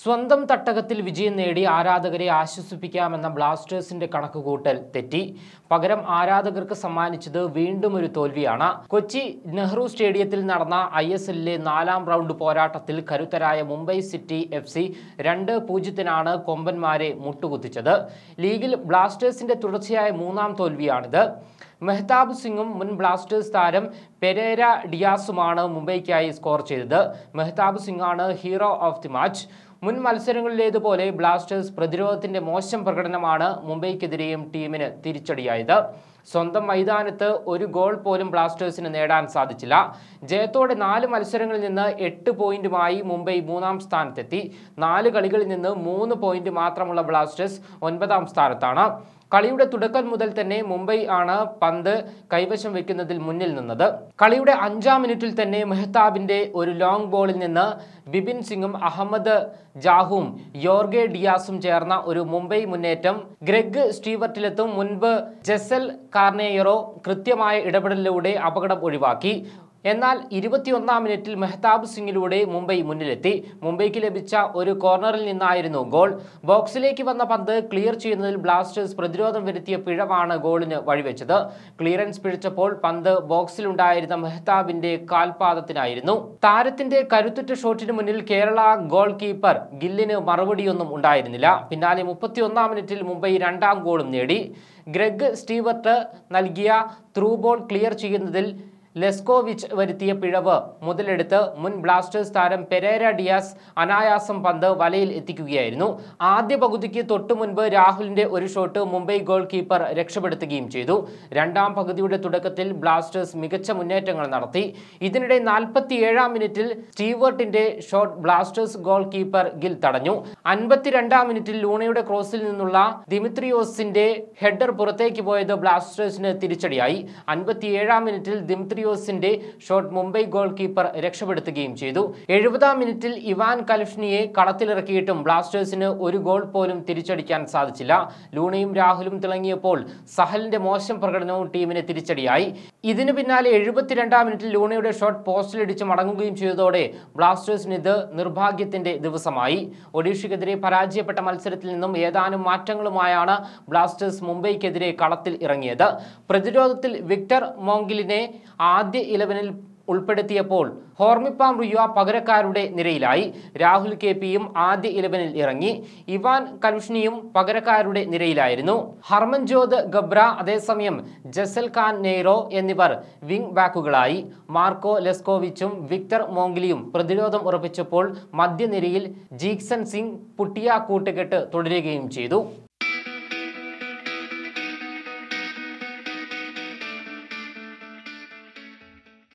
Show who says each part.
Speaker 1: സ്വന്തം തട്ടകത്തിൽ വിജയം നേടി ആരാധകരെ ആശ്വസിപ്പിക്കാമെന്ന ബ്ലാസ്റ്റേഴ്സിന്റെ കണക്കുകൂട്ടൽ തെറ്റി പകരം ആരാധകർക്ക് സമ്മാനിച്ചത് വീണ്ടും ഒരു തോൽവിയാണ് കൊച്ചി നെഹ്റു സ്റ്റേഡിയത്തിൽ നടന്ന ഐ എസ് എല്ലിലെ നാലാം റൗണ്ട് പോരാട്ടത്തിൽ കരുത്തരായ മുംബൈ സിറ്റി എഫ് സി രണ്ട് പൂജ്യത്തിനാണ് കൊമ്പന്മാരെ മുട്ടുകുത്തിച്ചത് ലീഗിൽ ബ്ലാസ്റ്റേഴ്സിന്റെ തുടർച്ചയായ മൂന്നാം തോൽവിയാണിത് മെഹ്താബ് സിംഗും മുൻ ബ്ലാസ്റ്റേഴ്സ് താരം പെരേര ഡിയാസുമാണ് മുംബൈക്കായി സ്കോർ ചെയ്തത് മെഹ്താബ് സിംഗാണ് ഹീറോ ഓഫ് ദി മാച്ച് മുൻ മത്സരങ്ങളിലേതുപോലെ ബ്ലാസ്റ്റേഴ്സ് പ്രതിരോധത്തിന്റെ മോശം പ്രകടനമാണ് മുംബൈക്കെതിരെയും ടീമിന് തിരിച്ചടിയായത് സ്വന്തം മൈതാനത്ത് ഒരു ഗോൾ പോലും ബ്ലാസ്റ്റേഴ്സിന് നേടാൻ സാധിച്ചില്ല ജയത്തോടെ നാല് മത്സരങ്ങളിൽ നിന്ന് എട്ട് പോയിന്റുമായി മുംബൈ മൂന്നാം സ്ഥാനത്തെത്തി നാല് കളികളിൽ നിന്ന് മൂന്ന് പോയിന്റ് മാത്രമുള്ള ബ്ലാസ്റ്റേഴ്സ് ഒൻപതാം സ്ഥാനത്താണ് കളിയുടെ തുടക്കം മുതൽ തന്നെ മുംബൈ ആണ് പന്ത് കൈവശം വെക്കുന്നതിൽ മുന്നിൽ നിന്നത് കളിയുടെ അഞ്ചാം മിനിറ്റിൽ തന്നെ മെഹ്താബിന്റെ ഒരു ലോങ് ബോളിൽ നിന്ന് ബിപിൻ സിംഗും അഹമ്മദ് ജാഹുവും യോർഗെ ഡിയാസും ചേർന്ന ഒരു മുംബൈ മുന്നേറ്റം ഗ്രെഗ് സ്റ്റീവർട്ടിലെത്തും മുൻപ് ജെസൽ കാർണേയറോ കൃത്യമായ ഇടപെടലിലൂടെ അപകടം ഒഴിവാക്കി എന്നാൽ ഇരുപത്തിയൊന്നാം മിനിറ്റിൽ മെഹ്താബ് സിംഗിലൂടെ മുംബൈ മുന്നിലെത്തി മുംബൈക്ക് ലഭിച്ച ഒരു കോർണറിൽ നിന്നായിരുന്നു ഗോൾ ബോക്സിലേക്ക് വന്ന പന്ത് ക്ലിയർ ചെയ്യുന്നതിൽ ബ്ലാസ്റ്റേഴ്സ് പ്രതിരോധം വരുത്തിയ പിഴവാണ് ഗോളിന് വഴിവെച്ചത് ക്ലിയറൻസ് പിഴച്ചപ്പോൾ പന്ത് ബോക്സിലുണ്ടായിരുന്ന മെഹ്താബിന്റെ കാൽപാദത്തിനായിരുന്നു താരത്തിന്റെ കരുത്തുറ്റ ഷോട്ടിന് മുന്നിൽ കേരള ഗോൾ കീപ്പർ ഗില്ലിന് മറുപടിയൊന്നും ഉണ്ടായിരുന്നില്ല പിന്നാലെ മുപ്പത്തിയൊന്നാം മിനിറ്റിൽ മുംബൈ രണ്ടാം ഗോളും നേടി ഗ്രെഗ് സ്റ്റീവർട്ട് നൽകിയ ത്രൂ ബോൾ ക്ലിയർ ചെയ്യുന്നതിൽ ലെസ്കോവിച്ച് വരുത്തിയ പിഴവ് മുതലെടുത്ത് മുൻ ബ്ലാസ്റ്റേഴ്സ് താരം പെരേര ഡിയാസ് അനായാസം പന്ത് വലയിൽ എത്തിക്കുകയായിരുന്നു ആദ്യ പകുതിക്ക് തൊട്ടു മുൻപ് രാഹുലിന്റെ ഒരു ഷോട്ട് മുംബൈ ഗോൾ കീപ്പർ രക്ഷപ്പെടുത്തുകയും ചെയ്തു രണ്ടാം പകുതിയുടെ തുടക്കത്തിൽ ബ്ലാസ്റ്റേഴ്സ് മികച്ച മുന്നേറ്റങ്ങൾ നടത്തി ഇതിനിടെ നാൽപ്പത്തിയേഴാം മിനിറ്റിൽ സ്റ്റീവർട്ടിന്റെ shot Blasters goal keeper Gill തടഞ്ഞു അൻപത്തിരണ്ടാം മിനിറ്റിൽ ലൂണയുടെ ക്രോസിൽ നിന്നുള്ള ദിമിത്രിയോസിന്റെ ഹെഡർ പുറത്തേക്ക് പോയത് ബ്ലാസ്റ്റേഴ്സിന് തിരിച്ചടിയായി അൻപത്തിയേഴാം മിനിറ്റിൽ ദിമിത്രി ഡിമിത്രിയോസിന്റെ ഷോട്ട് മുംബൈ ഗോൾ കീപ്പർ രക്ഷപ്പെടുത്തുകയും ചെയ്തു എഴുപതാം മിനിറ്റിൽ ഇവാൻ കലിഫ്നിയെ കളത്തിലിറക്കിയിട്ടും ബ്ലാസ്റ്റേഴ്സിന് ഒരു ഗോൾ പോലും തിരിച്ചടിക്കാൻ സാധിച്ചില്ല ലൂണയും രാഹുലും തിളങ്ങിയപ്പോൾ സഹലിന്റെ മോശം പ്രകടനവും ടീമിന് തിരിച്ചടിയായി ഇതിനു പിന്നാലെ എഴുപത്തിരണ്ടാം മിനിറ്റിൽ ലൂണയുടെ ഷോട്ട് പോസ്റ്റിലിടിച്ച് മടങ്ങുകയും ചെയ്തതോടെ ബ്ലാസ്റ്റേഴ്സിന് ഇത് നിർഭാഗ്യത്തിന്റെ ദിവസമായി ഒഡീഷയ്ക്കെതിരെ പരാജയപ്പെട്ട മത്സരത്തിൽ നിന്നും ഏതാനും മാറ്റങ്ങളുമായാണ് ബ്ലാസ്റ്റേഴ്സ് മുംബൈക്കെതിരെ കളത്തിൽ ഇറങ്ങിയത് പ്രതിരോധത്തിൽ വിക്ടർ മോങ്കിലിനെ ആദ്യ ഇലവനിൽ ഉൾപ്പെടുത്തിയപ്പോൾ ഹോർമിപ്പാം റിയുവ പകരക്കാരുടെ നിരയിലായി രാഹുൽ കെ പിയും ആദ്യ ഇലവനിൽ ഇറങ്ങി ഇവാൻ കലുഷ്നിയും പകരക്കാരുടെ നിരയിലായിരുന്നു ഹർമൻജോത് ഗബ്ര അതേസമയം ജസൽ ഖാൻ നെയ്റോ എന്നിവർ വിംഗ് ബാക്കുകളായി മാർക്കോ ലെസ്കോവിച്ചും വിക്ടർ മോംഗ്ലിയും പ്രതിരോധം ഉറപ്പിച്ചപ്പോൾ മധ്യനിരയിൽ ജീക്സൺ സിംഗ് പുട്ടിയ കൂട്ടുകെട്ട് തുടരുകയും ചെയ്തു